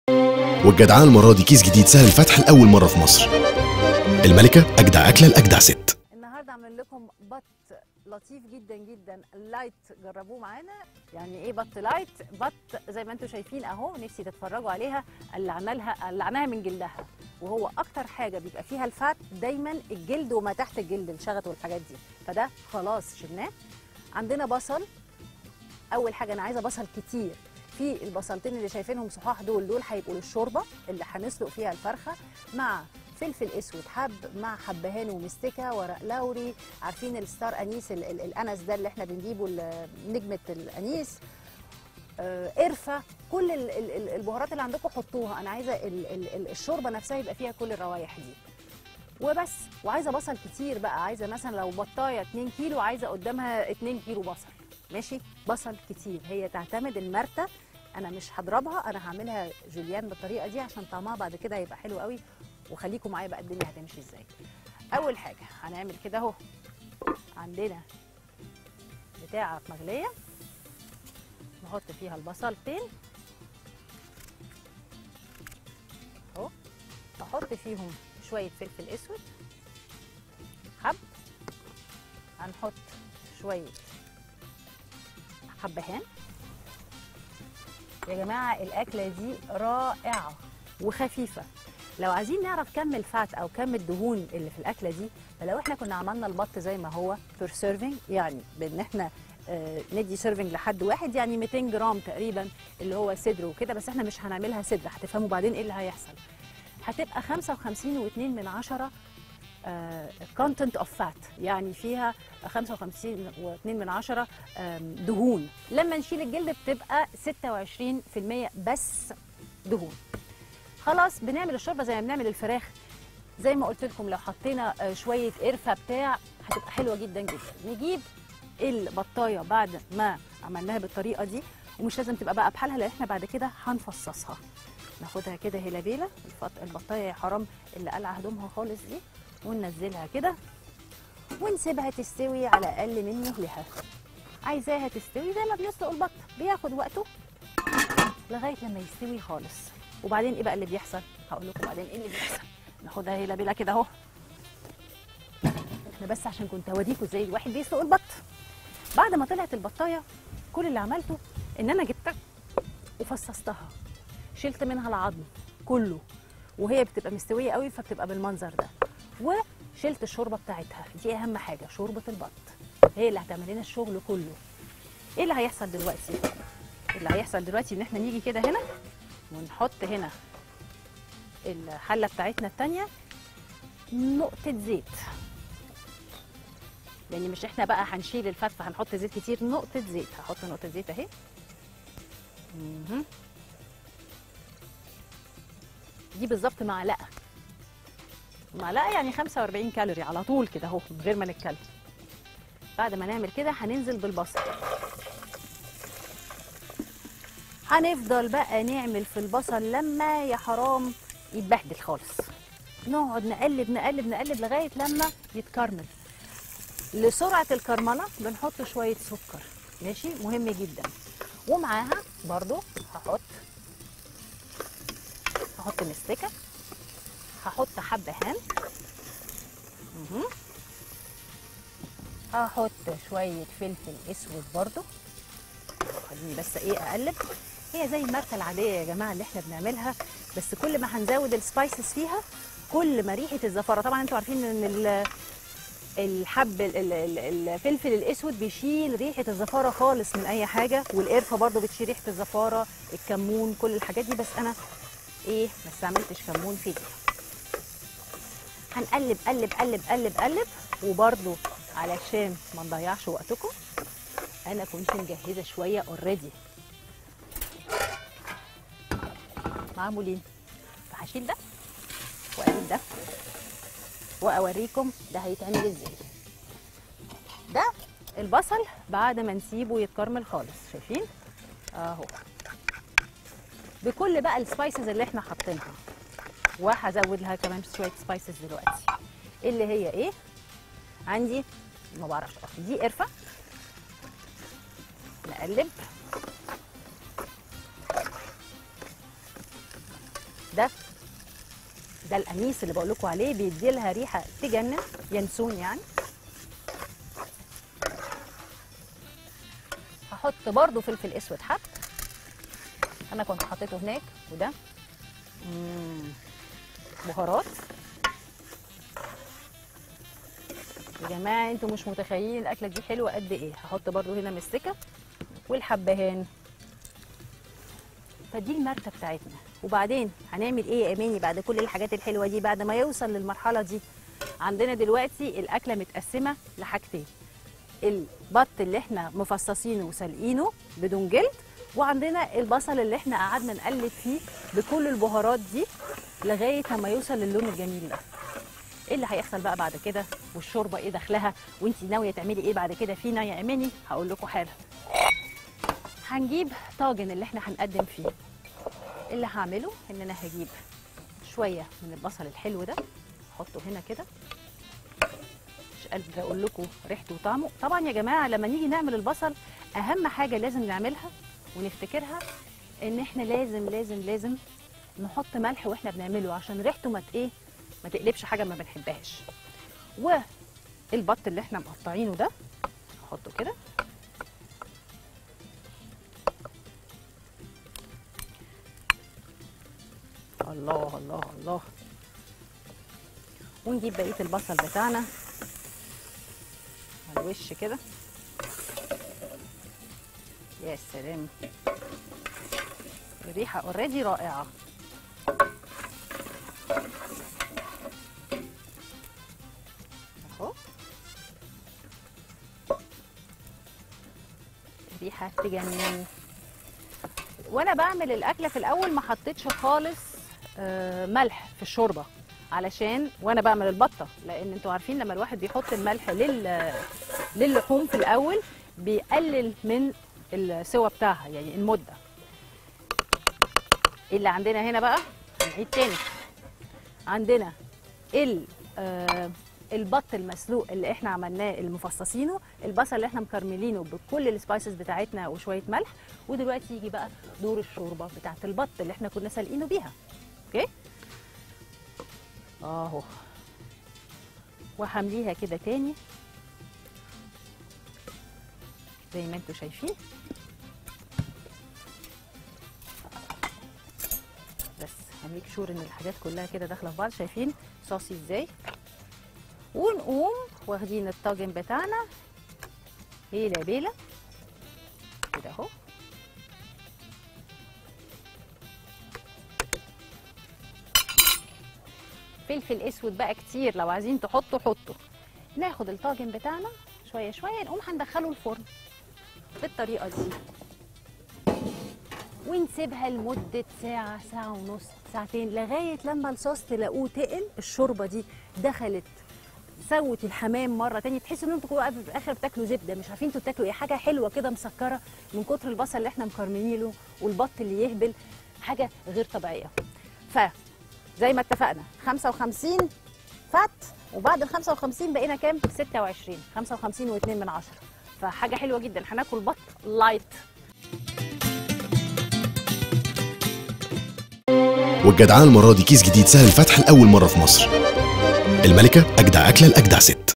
والجدعان المرة دي كيس جديد سهل الفتح لأول مرة في مصر الملكة أجدع أكلة لأجدع ست النهارده عامل لكم بط لطيف جدا جدا لايت جربوه معانا يعني ايه بط لايت بط زي ما انتم شايفين اهو نفسي تتفرجوا عليها قلعنا لها قلعناها من جلدها وهو اكتر حاجه بيبقى فيها الفات دايما الجلد وما تحت الجلد الشغط والحاجات دي فده خلاص شلناه عندنا بصل اول حاجه انا عايزه بصل كتير في البصلتين اللي شايفينهم صحاح دول دول هيبقوا للشوربه اللي هنسلق فيها الفرخه مع فلفل اسود حب مع حبهان ومستكه ورق لوري عارفين الستار انيس ال- ال- الانس ده اللي احنا بنجيبه ال- نجمه الانيس آه، قرفه كل ال- ال- ال- البهارات اللي عندكم حطوها انا عايزه ال- ال- ال- الشوربه نفسها يبقى فيها كل الروايح دي وبس وعايزه بصل كتير بقى عايزه مثلا لو بطايه 2 كيلو عايزه قدامها 2 كيلو بصل ماشي بصل كتير هي تعتمد المرته انا مش هضربها انا هعملها جوليان بالطريقه دي عشان طعمها بعد كده هيبقى حلو قوي وخليكم معايا بقى الدنيا هتمشي ازاي اول حاجه هنعمل كده اهو عندنا بتاعه مغليه نحط فيها البصلتين اهو نحط فيهم شويه فلفل اسود حب هنحط شويه حبهان يا جماعه الاكله دي رائعه وخفيفه لو عايزين نعرف كم الفات او كم الدهون اللي في الاكله دي فلو احنا كنا عملنا البط زي ما هو بير سيرفنج يعني بان احنا آه، ندي سيرفنج لحد واحد يعني 200 جرام تقريبا اللي هو صدر وكده بس احنا مش هنعملها صدر هتفهموا بعدين ايه اللي هيحصل هتبقى 55 و2 من عشرة كونتنت اوف فات يعني فيها 55 و2 من عشرة آم، دهون لما نشيل الجلد بتبقى 26% بس دهون خلاص بنعمل الشوربه زي ما بنعمل الفراخ زي ما قلت لكم لو حطينا آه، شويه قرفه بتاع هتبقى حلوه جدا جدا نجيب البطايه بعد ما عملناها بالطريقه دي ومش لازم تبقى بقى بحالها لان احنا بعد كده هنفصصها ناخدها كده هلابيله الفط- البطايه يا حرام اللي قلع هدومها خالص دي وننزلها كده ونسيبها تستوي على اقل من مهلها عايزاها تستوي زي ما بنسلق البط بياخد وقته لغايه لما يستوي خالص وبعدين ايه بقى اللي بيحصل هقول لكم بعدين ايه اللي بيحصل ناخدها هيلا بيلا كده اهو احنا بس عشان كنت اوريكم ازاي الواحد بيسلق البط بعد ما طلعت البطايه كل اللي عملته ان انا جبتها وفصصتها شلت منها العظم كله وهي بتبقى مستويه قوي فبتبقى بالمنظر ده وشلت الشوربه بتاعتها دي اهم حاجه شوربه البط هي اللي هتعمل لنا الشغل كله ايه اللي هيحصل دلوقتي اللي هيحصل دلوقتي ان احنا نيجي كده هنا ونحط هنا الحله بتاعتنا التانية نقطه زيت لان مش احنا بقى هنشيل الفت فهنحط زيت كتير نقطه زيت هحط نقطه زيت اهي مهم. دي بالظبط معلقه معلقه يعني 45 كالوري على طول كده اهو من غير ما نتكلم بعد ما نعمل كده هننزل بالبصل هنفضل بقى نعمل في البصل لما يا حرام يتبهدل خالص نقعد نقلب نقلب نقلب لغايه لما يتكرمل لسرعه الكرمله بنحط شويه سكر ماشي مهم جدا ومعاها برضو هحط هحط مستكه هحط حبهان مهم. هحط شويه فلفل اسود برضو خليني بس ايه اقلب هي زي الماركه العاديه يا جماعه اللي احنا بنعملها بس كل ما هنزود السبايسز فيها كل ما ريحه الزفاره طبعا انتوا عارفين ان ال- الحب ال- ال- ال- الفلفل الاسود بيشيل ريحه الزفاره خالص من اي حاجه والقرفه برضو بتشيل ريحه الزفاره الكمون كل الحاجات دي بس انا ايه ما استعملتش كمون في دي هنقلب قلب قلب قلب قلب وبرضو علشان ما نضيعش وقتكم انا كنت مجهزه شويه اوريدي معمولين فهشيل ده واقلب ده واوريكم ده هيتعمل ازاي ده البصل بعد ما نسيبه يتكرمل خالص شايفين اهو بكل بقى السبايسز اللي احنا حاطينها وهزود لها كمان شويه سبايسز دلوقتي اللي هي ايه عندي ما بعرفش أقف. دي قرفه نقلب ده ده الانيس اللي بقول لكم عليه بيدي لها ريحه تجنن ينسون يعني هحط برضو فلفل اسود حب انا كنت حطيته هناك وده مم. بهارات يا جماعه انتوا مش متخيلين الاكله دي حلوه قد ايه هحط برضو هنا مستكه والحبهان فدي الماركه بتاعتنا وبعدين هنعمل ايه يا اماني بعد كل الحاجات الحلوه دي بعد ما يوصل للمرحله دي عندنا دلوقتي الاكله متقسمه لحاجتين البط اللي احنا مفصصينه وسلقينه بدون جلد وعندنا البصل اللي احنا قعدنا نقلب فيه بكل البهارات دي لغايه ما يوصل للون الجميل ده ايه اللي هيحصل بقى بعد كده والشوربه ايه دخلها وانت ناويه تعملي ايه بعد كده فينا يا اماني هقول لكم حالا هنجيب طاجن اللي احنا هنقدم فيه اللي هعمله ان انا هجيب شويه من البصل الحلو ده احطه هنا كده مش قادره اقول لكم ريحته وطعمه طبعا يا جماعه لما نيجي نعمل البصل اهم حاجه لازم نعملها ونفتكرها ان احنا لازم لازم لازم نحط ملح واحنا بنعمله عشان ريحته ما ت- ايه ما تقلبش حاجه ما بنحبهاش والبط اللي احنا مقطعينه ده نحطه كده الله الله الله ونجيب بقيه البصل بتاعنا على الوش كده يا سلام الريحه اوريدي رائعه اهو الريحه تجنن وانا بعمل الاكله في الاول ما حطيتش خالص آه، ملح في الشوربه علشان وانا بعمل البطه لان انتوا عارفين لما الواحد بيحط الملح لل للحوم في الاول بيقلل من السوى بتاعها يعني المده اللي عندنا هنا بقى هنعيد تاني عندنا ال آه، البط المسلوق اللي احنا عملناه المفصصينه البصل اللي احنا مكرملينه بكل السبايسز بتاعتنا وشويه ملح ودلوقتي يجي بقى دور الشوربه بتاعت البط اللي احنا كنا سالقينه بيها اوكي اهو وهمليها كده تاني زي ما انتوا شايفين بس هميك شور ان الحاجات كلها كده داخله في بعض شايفين صاصي ازاي ونقوم واخدين الطاجن بتاعنا هيلا بيلا كده اهو فلفل اسود بقى كتير لو عايزين تحطوا حطوا ناخد الطاجن بتاعنا شويه شويه نقوم هندخله الفرن بالطريقه دي ونسيبها لمده ساعه ساعه ونص ساعتين لغايه لما الصوص تلاقوه تقل الشوربه دي دخلت سوت الحمام مره تانية تحسوا ان انتوا كده في الاخر بتاكلوا زبده مش عارفين انتوا بتاكلوا ايه حاجه حلوه كده مسكره من كتر البصل اللي احنا مكرملينه والبط اللي يهبل حاجه غير طبيعيه ف زي ما اتفقنا 55 فات وبعد ال 55 بقينا كام 26 55 و2 من عشرة فحاجه حلوه جدا هناكل بط لايت والجدعان المرة دي كيس جديد سهل الفتح لأول مرة في مصر الملكة أجدع أكلة لأجدع ست